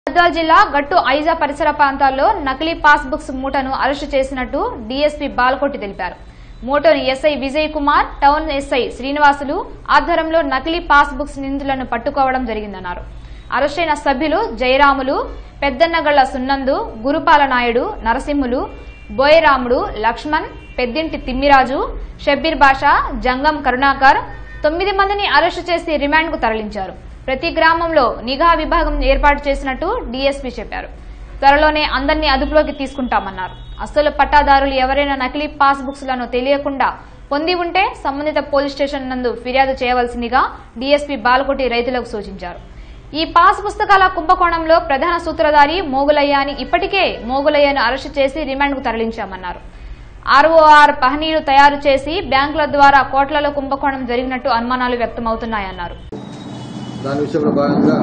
గద్వాల జిల్లా గట్టు ఐజా పరిసర ప్రాంతాల్లో నకిలీ పాస్ బుక్స్ మూటను అరెస్టు చేసినట్టు డీఎస్పీ బాలకోటి తెలిపారు మూటను SI Vijay Kumar town SI Srinivasulu ఆధ్వర్యంలో నకిలీ పాస్ బుక్స్ నిందితులను పట్టుకోవడం జరిగిందన్నారు అరెస్టైన సభ్యులు జయరాములు పెద్దన్నగళ్ల సున్నందు గురుపాల నాయుడు నరసింహులు బోయరాముడు లక్ష్మణ్ పెద్దింటి తిమ్మిరాజు షబ్బీర్ బాషా జంగం కరుణాకర్ తొమ్మిది మందిని అరెస్టు చేసి రిమాండ్కు తరలించారు ప్రతి గ్రామంలో నిఘా విభాగం ఏర్పాటు చేసినట్టు డీఎస్పీ చెప్పారు త్వరలోనే అందరినీ అదుపులోకి తీసుకుంటామన్నారు అసలు పట్టాదారులు ఎవరైనా నకిలీ పాస్ బుక్స్ లను తెలియకుండా పొంది ఉంటే సంబంధిత పోలీస్ స్టేషన్ నందు ఫిర్యాదు చేయవలసిందిగా డీఎస్పీ బాలకోటి రైతులకు సూచించారు ఈ పాస్ పుస్తకాల కుంభకోణంలో ప్రధాన సూత్రధారి మోగులయ్య అని ఇప్పటికే మోగులయ్యను అరెస్టు చేసి రిమాండ్కు తరలించామన్నారు ఆర్ఓఆర్ పహనీలు తయారు చేసి బ్యాంకుల ద్వారా కోట్లలో కుంభకోణం జరిగినట్టు అనుమానాలు వ్యక్తమవుతున్నాయన్నారు దాని విషయంలో భాగంగా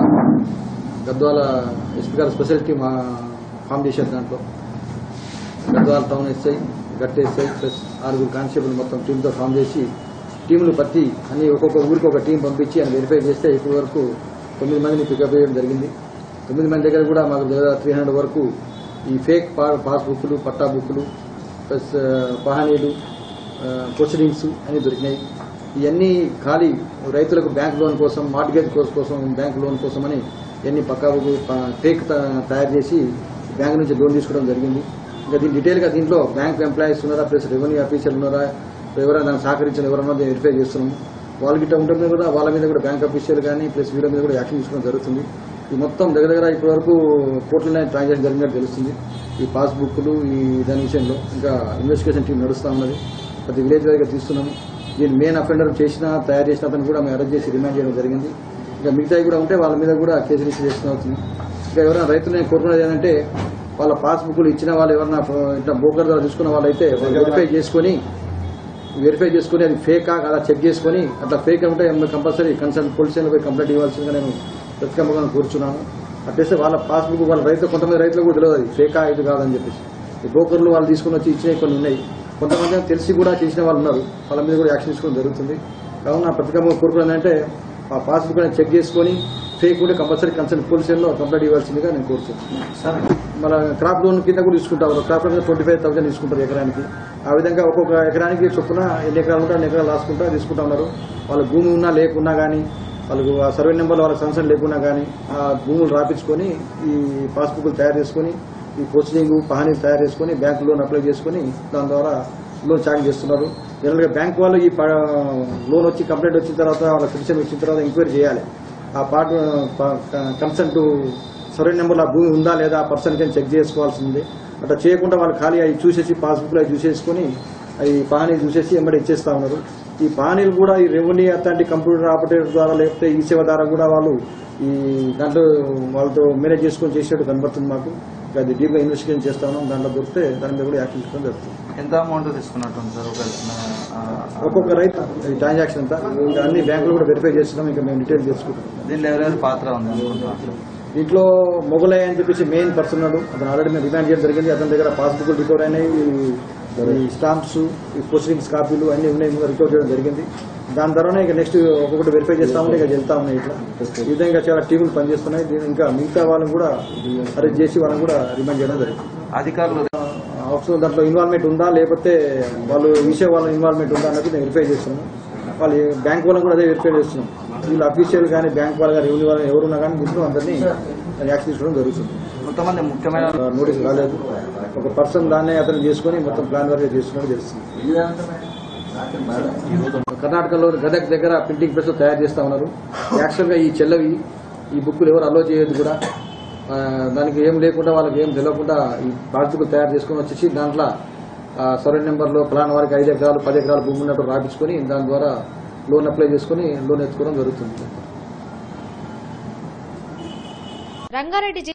గద్వాల ఎస్పీ గారు స్పెషల్ టీమ్ ఆ, ఫామ్ చేశారు దాంట్లో గద్వాల టౌన్ ఎస్ఐ గట్ ఎస్ఐ ప్లస్ ఆరుగురు కానిస్టేబుల్ మొత్తం టీంతో ఫామ్ చేసి టీంలు బట్టి అన్ని ఒక్కొక్క ఊరికి ఒక టీం పంపించి ఆయన వెరిఫై చేస్తే ఇప్పటి వరకు తొమ్మిది మందిని పికప్ చేయడం జరిగింది తొమ్మిది మంది దగ్గర కూడా మాకు త్రీ హండ్రెడ్ వరకు ఈ ఫేక్ పా పాస్ బుక్లు పట్టా బుక్లు ప్లస్ ఆ, పహానీలు ప్రొసీడింగ్స్ అన్ని దొరికినాయి ఇవన్నీ ఖాళీ రైతులకు బ్యాంక్ లోన్ కోసం మార్టిగేజ్ కోర్స్ కోసం బ్యాంక్ లోన్ కోసం అని ఇవన్నీ పక్కా ఫేక్ తయారు చేసి బ్యాంక్ నుంచి లోన్ తీసుకోవడం జరిగింది ఇంకా దీని డీటెయిల్గా దీంట్లో బ్యాంక్ ఎంప్లాయీస్ ఉన్నారా ప్లస్ రెవెన్యూ ఆఫీసర్లు ఉన్నారా ఎవరైనా దానికి సహకరించిన ఎవరన్నా వెరిఫై చేస్తున్నాము వాళ్ళకి ఇట్లా ఉంటుంది కూడా వాళ్ళ మీద కూడా బ్యాంక్ ఆఫీసర్లు కానీ ప్లస్ వీళ్ళ మీద కూడా యాక్షన్ తీసుకోవడం జరుగుతుంది ఈ మొత్తం దగ్గర దగ్గర ఇప్పటి వరకు కోట్లనే ట్రాన్సాక్షన్ జరిగినట్టు తెలుస్తుంది ఈ పాస్బుక్లు ఈ దాని విషయంలో ఇంకా ఇన్వెస్టిగేషన్ టీం నడుస్తూ ఉన్నది ప్రతి విలేజ్ వైజ్గా తీస్తున్నాము దీని మెయిన్ అఫెండర్ చేసిన తయారు చేసిన అతను కూడా మేము అరెస్ట్ చేసి రిమాండ్ చేయడం జరిగింది ఇంకా మిగతాయి కూడా ఉంటే వాళ్ళ మీద కూడా కేసు రిజిస్టర్ చేసిన అవుతుంది ఇంకా ఎవరైనా రైతులు నేను కోరుకున్నది ఏంటంటే వాళ్ళ పాస్బుక్లు ఇచ్చిన వాళ్ళు ఎవరైనా ఇట్లా బోకర్ ద్వారా తీసుకున్న వాళ్ళైతే వాళ్ళు వెరిఫై చేసుకొని వెరిఫై చేసుకుని అది ఫేకా అలా చెక్ చేసుకొని అట్లా ఫేక్ ఉంటే కంపల్సరీ కన్సర్న్ పోలీస్ స్టేషన్లో పోయి కంప్లైంట్ ఇవ్వాల్సిందిగా నేను ప్రతికంపగా కూర్చున్నాను అట్లేస్తే వాళ్ళ పాస్బుక్ వాళ్ళ రైతు కొంతమంది రైతులకు కూడా తెలియదు అది ఫేకా ఇది కాదని చెప్పేసి ఈ బ్రోకర్లు వాళ్ళు తీసుకుని వచ్చి ఇచ్చినవి కొన్ని ఉన్నాయి కొంతమంది ఏమో తెలిసి కూడా చేసిన వాళ్ళు ఉన్నారు వాళ్ళ మీద కూడా యాక్షన్ తీసుకోవడం జరుగుతుంది కావున ప్రతికంపగా కోరుకున్నది అంటే ఆ పాస్బుక్ అనేది చెక్ చేసుకొని ఫేక్ ఉంటే కంపల్సరీ కన్సర్న్ పోలీస్ స్టేషన్లో కంప్లైంట్ ఇవ్వాల్సిందిగా నేను కోరుతున్నాను మన క్రాప్ లోన్ కింద కూడా తీసుకుంటారు crop loan twenty five thousand తీసుకుంటారు ఎకరానికి ఆ విధంగా ఒక్కొక్క ఎకరానికి చొప్పున ఎన్ని ఎకరాలు ఉంటే అన్ని ఎకరాలు రాసుకుంటా తీసుకుంటా ఉన్నారు వాళ్ళ భూమి ఉన్నా లేకున్నా కానీ వాళ్ళకు ఆ సర్వే నెంబర్ వాళ్ళకి సంవత్సరం లేకున్నా కానీ ఆ భూములు రాపించుకొని ఈ పాస్బుక్లు తయారు చేసుకొని ఈ ప్రొసీడింగ్ పహానీలు తయారు చేసుకొని బ్యాంక్ లోన్ అప్లై చేసుకొని దాని ద్వారా లోన్ చార్జ్ చేస్తున్నారు జనరల్గా బ్యాంక్ వాళ్ళు ఈ ప- లోన్ వచ్చి కంప్లైంట్ వచ్చిన తర్వాత వాళ్ళ పిటిషన్ వచ్చిన తర్వాత ఎంక్వైరీ చేయాలి ఆ పార్ట్ కన్సెంట్ సర్వే నెంబర్లో ఆ భూమి ఉందా లేదా ఆ పర్సన్ కింద చెక్ చేసుకోవాల్సింది అట్లా చేయకుండా వాళ్ళు ఖాళీ అవి చూసేసి పాస్బుక్లో అవి చూసేసుకొని అవి పానీలు చూసేసి ఎంబడి ఇచ్చేస్తా ఉన్నారు ఈ పానీలు కూడా ఈ రెవెన్యూ అట్లాంటి కంప్యూటర్ ఆపరేటర్ ద్వారా లేకపోతే ఈ సేవ ద్వారా కూడా వాళ్ళు ఈ దాంట్లో వాళ్ళతో మేనేజ్ చేసుకొని చేసేట్టు కనబడుతుంది మాకు ఇంకా అది డీప్గా ఇన్వెస్టిగేషన్ చేస్తా ఉన్నాం దాంట్లో దొరికితే దాని మీద కూడా యాక్షన్ తీసుకోవడం జరుగుతుంది ఎంత అమౌంట్ తీసుకున్నట్టుంది సార్ ఒక ఆ, ఒక్కొక్క రైతు ఈ ట్రాన్సాక్షన్ అంతా ఇంకా అన్ని బ్యాంకులు కూడా వెరిఫై చేస్తున్నాం ఇంకా మేము డీటెయిల్ చేసుకుంటాం దీనిలో ఎవరెవరి పాత్ర ఉంది అనుకుంటున్నాను దీంట్లో మొగలయ్య అని చెప్పేసి మెయిన్ పర్సన్ ఉన్నాడు అతను ఆల్రెడీ మేము రిమాండ్ చేయడం జరిగింది అతని దగ్గర పాస్బుక్ రికవర్ అయినాయి ఈ స్టాంప్స్ ఈ ప్రొసీడింగ్స్ కాపీలు అన్ని ఉన్నాయి రికవర్ చేయడం జరిగింది దాని తర్వాత ఇక నెక్స్ట్ ఒక్కొక్కటి వెరిఫై చేస్తా ఉంటే ఇక వెళ్తా ఉన్నాయి ఇట్లా ఈ విధంగా చాలా టీములు పనిచేస్తున్నాయి దీని ఇంకా మిగతా వాళ్ళని కూడా అరెస్ట్ చేసి వాళ్ళని కూడా రిమాండ్ చేయడం జరిగింది అధికారులు అవసరం దాంట్లో ఇన్వాల్వ్మెంట్ ఉందా లేకపోతే వాళ్ళు విషయ వాళ్ళ ఇన్వాల్వ్మెంట్ ఉందా అన్నది నేను వెరిఫై చేస్తున్నాను వాళ్ళు బ్యాంక్ వాళ్ళని కూడా అదే వెరిఫై చేస్తున్నాం వీళ్ళు అఫీషియల్ కానీ బ్యాంక్ వాళ్ళు కానీ రెవెన్యూ వాళ్ళు ఎవరున్నా కానీ దీంట్లో అందరినీ యాక్షన్ తీసుకోవడం జరుగుతుంది కొంతమంది ముఖ్యమైన ఆ, నోటీస్ రాలేదు ఒక పర్సన్ దాన్నే అతను చేసుకొని మొత్తం ప్లాన్ వర్క్ చేస్తున్నట్టు తెలుస్తుంది కర్ణాటకలో గదక్ దగ్గర ప్రింటింగ్ ప్రెస్ తయారు చేస్తా ఉన్నారు యాక్చువల్గా ఈ చెల్లవి ఈ బుక్కులు ఎవరు అలో చేయొద్దు కూడా ఆ, దానికి ఏం లేకుండా వాళ్ళకి ఏం తెలియకుండా ఈ పాస్బుక్ తయారు చేసుకొని వచ్చేసి దాంట్లో సర్వే నెంబర్లో ప్లాన్ వారికి ఐదు ఎకరాలు పది ఎకరాలు భూమి ఉన్నట్టు రాపించుకొని దాని ద్వారా లోన్ అప్లై చేసుకొని లోన్ ఎత్తుకోవడం జరుగుతుంది రంగారెడ్డి